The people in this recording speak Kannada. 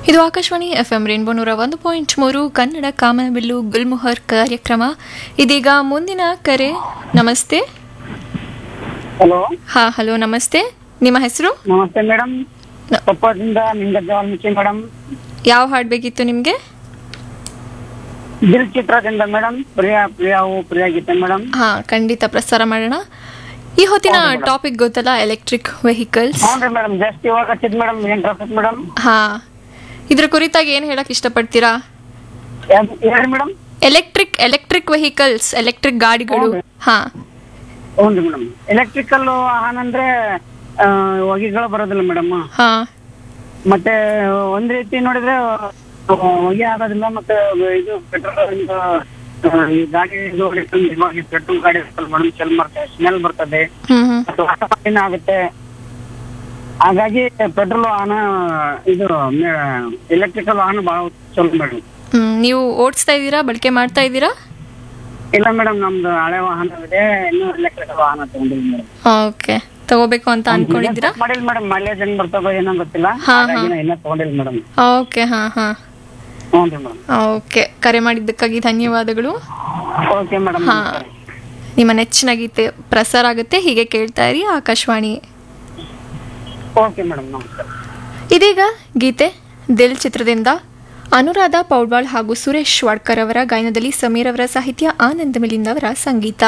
ಇದು ಆಕಾಶವಾಣಿ ಎಫ್ ಎಂ ರೇನ್ಬೋ ನೂರ ಒಂದು ಪಾಯಿಂಟ್ ಮೂರು ಕನ್ನಡ ಕಾಮನಬಿಲ್ಲು ಗುಲ್ಮುಹರ್ ಕಾರ್ಯಕ್ರಮ ಇದೀಗ ಮುಂದಿನ ಕರೆ ನಮಸ್ತೆ ಹಲೋ ಹಾ ಹಲೋ ನಮಸ್ತೆ ನಿಮ್ಮ ಹೆಸರು ನಮಸ್ತೆ ಮೇಡಮ್ ಕೊಪ್ಪದಿಂದ ನಿಂಗಜ್ಜ ವಾಲ್ಮೀಕಿ ಮೇಡಮ್ ಯಾವ ಹಾಡು ಬೇಕಿತ್ತು ನಿಮಗೆ ದಿಲ್ ಚಿತ್ರದಿಂದ ಮೇಡಮ್ ಪ್ರಿಯಾ ಪ್ರಿಯಾವು ಪ್ರಿಯಾ ಗೀತೆ ಮೇಡಮ್ ಹಾ ಖಂಡಿತ ಪ್ರಸಾರ ಮಾಡೋಣ ಈ ಹೊತ್ತಿನ ಟಾಪಿಕ್ ಗೊತ್ತಲ್ಲ ಎಲೆಕ್ಟ್ರಿಕ್ ವೆಹಿಕಲ್ಸ್ ಹ್ಞೂ ಮೇಡಮ್ ಜಾಸ್ತಿ ಇವಾಗ ಹಚ್ಚಿದ್ ಮೇಡಮ್ ಏನ್ ಟ್ರಾಫಿಕ್ ಮೇಡಮ್ ಹಾ ಇದ್ರ ಕುರಿತಾಗಿ ಏನು ಹೇಳಕ್ ಇಷ್ಟಪಡ್ತೀರಾ ಹೇಳಿ madam electric electric vehicles electric ಗಾಡಿಗಳು ಹೌದು. ಹಾ ಹ್ಞೂ ರೀ ಮೇಡಮ್ ಎಲೆಕ್ಟ್ರಿಕಲ್ ವಾಹನ ಅಂದ್ರೆ ಆ, ಹೊಗೆಗಳು ಬರೋದಿಲ್ಲ ಮೇಡಮ್ ಹಾ ಮತ್ತೆ ಒಂದ್ ರೀತಿ ನೋಡಿದ್ರೆ ಆ, ಹೊಗೆ ಆಗೋದಿಲ್ಲ ಮತ್ತೆ ಇದು ಪೆಟ್ರೋಲ್ ಈ ಗಾಡಿ ಇದು ಇವಾಗ ಪೆಟ್ರೋಲ್ ಗಾಡಿ ಮೇಡಮ್ ಸ್ಮೆಲ್ ಬರ್ತದೆ ಸ್ಮೆಲ್ ಬರ್ತದೆ ಹ್ಮ್ ಹ್ಮ್ ಮತ್ತು ವಾತಾವರಣ ಆಗುತ್ತೆ ಹಾಗಾಗಿ ಪೆಟ್ರೋಲ್ ವಾಹನ ಇದು ಎಲೆಕ್ಟ್ರಿಕಲ್ ವಾಹನ ಬಹಳ ಚಲೋ ಮೇಡಮ್ ಹ್ಮ್ ನೀವು ಓಡಿಸ್ತಾ ಇದ್ದೀರಾ ಬಳಕೆ ಮಾಡ್ತಾ ಇದ್ದೀರಾ ಇಲ್ಲ ಮೇಡಮ್ ನಮ್ದು ಹಳೆ ವಾಹನ ಇದೆ ಇನ್ನು ಎಲೆಕ್ಟ್ರಿಕಲ್ ವಾಹನ ತಗೊಂಡಿಲ್ಲ ಮೇಡಮ್ ಓಕೆ ತಗೋಬೇಕು ಅಂತ ಅನ್ಕೊಂಡಿದ್ದೀರಾ ಮಾಡಿಲ್ಲ ಮೇಡಮ್ ಮೈಲೇಜ್ ಹೆಂಗ್ ಬರ್ತದೋ ಏನೋ ಗೊತ್ತಿಲ್ಲ ಹಾ, ಹಾಗಾಗಿ ನಾ ಇನ್ನೂ ತಗೊಂಡಿಲ್ಲ ಮೇಡಮ್ ಓಕೆ ಹಾ ಹಾ ಹ್ಞೂ ರೀ ಮೇಡಮ್ ಓಕೆ ಕರೆ ಮಾಡಿದ್ದಕ್ಕಾಗಿ ಧನ್ಯವಾದಗಳು ಓಕೆ ಮೇಡಮ್ ಹಾ ನಿಮ್ಮ ನೆಚ್ಚಿನ ಗೀತೆ ಪ್ರಸಾರ ಆಗುತ್ತೆ ಹೀಗೆ ಕೇಳ್ತಾ ಇರಿ ಆಕಾಶವಾಣಿ ಓಕೆ ಮೇಡಮ್ ನಮಸ್ಕಾರ ಇದೀಗ ಗೀತೆ ದಿಲ್ ಚಿತ್ರದಿಂದ ಅನುರಾಧ ಪೌಡ್ವಾಳ್ ಹಾಗೂ ಸುರೇಶ್ ವಾಡ್ಕರ್ ಅವರ ಗಾಯನದಲ್ಲಿ ಸಮೀರ್ ಅವರ ಸಾಹಿತ್ಯ ಆನಂದ್ ಮಿಲಿಂದ್ ಅವರ ಸಂಗೀತ